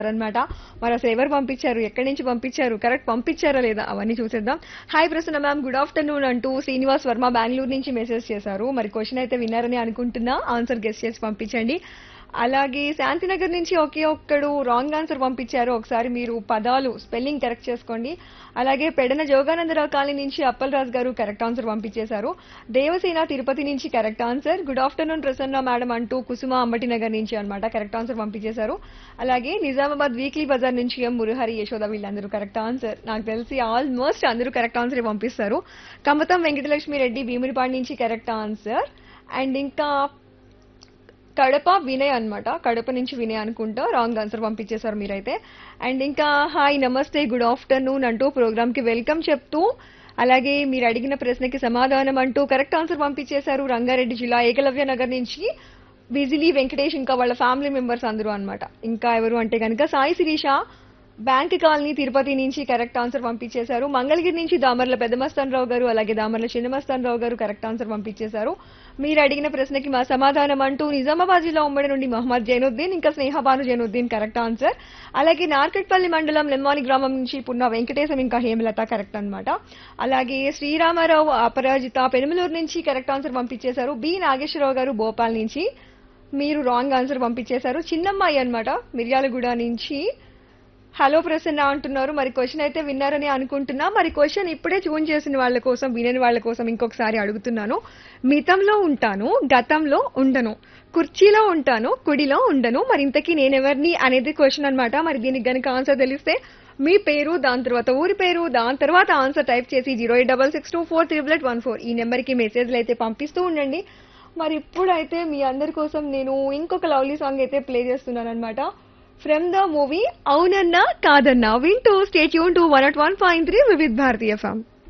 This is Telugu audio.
అనమాట మరి అసలు ఎవరు పంపించారు ఎక్కడి నుంచి పంపించారు కరెక్ట్ పంపించారా లేదా అవన్నీ చూసేద్దాం hi Prasanna ma'am good afternoon అంటూ శ్రీనివాస్ వర్మ బెంగళూరు నుంచి మెసేజ్ చేశారు మరి క్వశ్చన్ అయితే విన్నారని అనుకుంటున్నా ఆన్సర్ గెస్ట్ చేసి పంపించండి అలాగే శాంతినగర్ నుంచి ఒకే ఒక్కడు రాంగ్ ఆన్సర్ పంపించారు ఒకసారి మీరు పదాలు స్పెల్లింగ్ కరెక్ట్ చేసుకోండి అలాగే పెడన జోగానందరావు కాలనీ నుంచి అప్పలరాజు గారు కరెక్ట్ ఆన్సర్ పంపించేశారు దేవసేన తిరుపతి నుంచి correct answer good afternoon Prasanna madam అంటూ కుసుమ అంబటి నగర్ నుంచి అన్నమాట కరెక్ట్ ఆన్సర్ పంపించేశారు అలాగే నిజామాబాద్ వీక్లీ బజార్ నుంచి ఎం మురహరి యశోద వీళ్ళందరూ కరెక్ట్ ఆన్సర్ నాకు తెలిసి ఆల్మోస్ట్ అందరూ కరెక్ట్ ఆన్సర్ పంపిస్తారు కమతం వెంకటలక్ష్మి రెడ్డి భీమునిపాడు నుంచి కరెక్ట్ ఆన్సర్ అండ్ ఇంకా కడప వినయ్ అన్నమాట కడప నుంచి వినయ్ అనుకుంటా రాంగ్ ఆన్సర్ పంపించేశారు మీరైతే అండ్ ఇంకా హాయ్ నమస్తే గుడ్ ఆఫ్టర్నూన్ అంటూ ప్రోగ్రామ్ కి వెల్కమ్ చెప్తూ అలాగే మీరు అడిగిన ప్రశ్నకి సమాధానం అంటూ కరెక్ట్ ఆన్సర్ పంపించేశారు రంగారెడ్డి జిల్లా ఏకలవ్య నగర్ నుంచి బిజిలీ వెంకటేష్ ఇంకా వాళ్ళ ఫ్యామిలీ మెంబర్స్ అందరూ అన్నమాట ఇంకా ఎవరు అంటే కనుక సాయి శిరీష బ్యాంక్ కాలనీ తిరుపతి నుంచి కరెక్ట్ ఆన్సర్ పంపించేశారు మంగళగిరి నుంచి దామర్ల పెద్దమస్తాన్ రావు గారు అలాగే దామర్ల చిన్నమస్తాన్ రావు గారు కరెక్ట్ ఆన్సర్ పంపించేశారు మీరు అడిగిన ప్రశ్నకి మా సమాధానం అంటూ నిజామాబాద్ జిల్లా ఉమ్మడి నుండి మహమ్మద్ జైనుద్దీన్ ఇంకా స్నేహబాను జైనుద్దీన్ కరెక్ట్ ఆన్సర్ అలాగే నార్కట్పల్లి మండలం లెమ్మాని గ్రామం నుంచి పున్న వెంకటేశం ఇంకా హేమలత కరెక్ట్ అన్నమాట అలాగే శ్రీరామారావు అపరాజిత పెనుమలూరు నుంచి కరెక్ట్ ఆన్సర్ పంపించేశారు బి నాగేశ్వరరావు గారు భోపాల్ నుంచి మీరు రాంగ్ ఆన్సర్ పంపించేశారు చిన్నమ్మాయి అన్నమాట మిర్యాలగూడ నుంచి హలో ప్రసన్న అంటున్నారు మరి క్వశ్చన్ అయితే విన్నారని అనుకుంటున్నా మరి క్వశ్చన్ ఇప్పుడే ట్యూన్ చేసిన వాళ్ళ కోసం వినని వాళ్ళ కోసం ఇంకొకసారి అడుగుతున్నాను మితంలో ఉంటాను గతంలో ఉండను కుర్చీలో ఉంటాను కుడిలో ఉండను మరి ఇంతకీ నేనెవరిని అనేది క్వశ్చన్ అన్నమాట మరి దీనికి గనుక ఆన్సర్ తెలిస్తే మీ పేరు దాని తర్వాత ఊరి పేరు దాని తర్వాత ఆన్సర్ టైప్ చేసి zero eight double six two four triple one four ఈ నెంబర్కి మెసేజ్లు అయితే పంపిస్తూ ఉండండి మరి ఇప్పుడైతే మీ అందరి కోసం నేను ఇంకొక లవ్లీ సాంగ్ అయితే ప్లే చేస్తున్నాను అనమాట ఫ్రమ్ ద మూవీ అవునన్నా కాదన్నా వింటూ స్టేట్ యూన్ to one at one point three Vividh Bharati form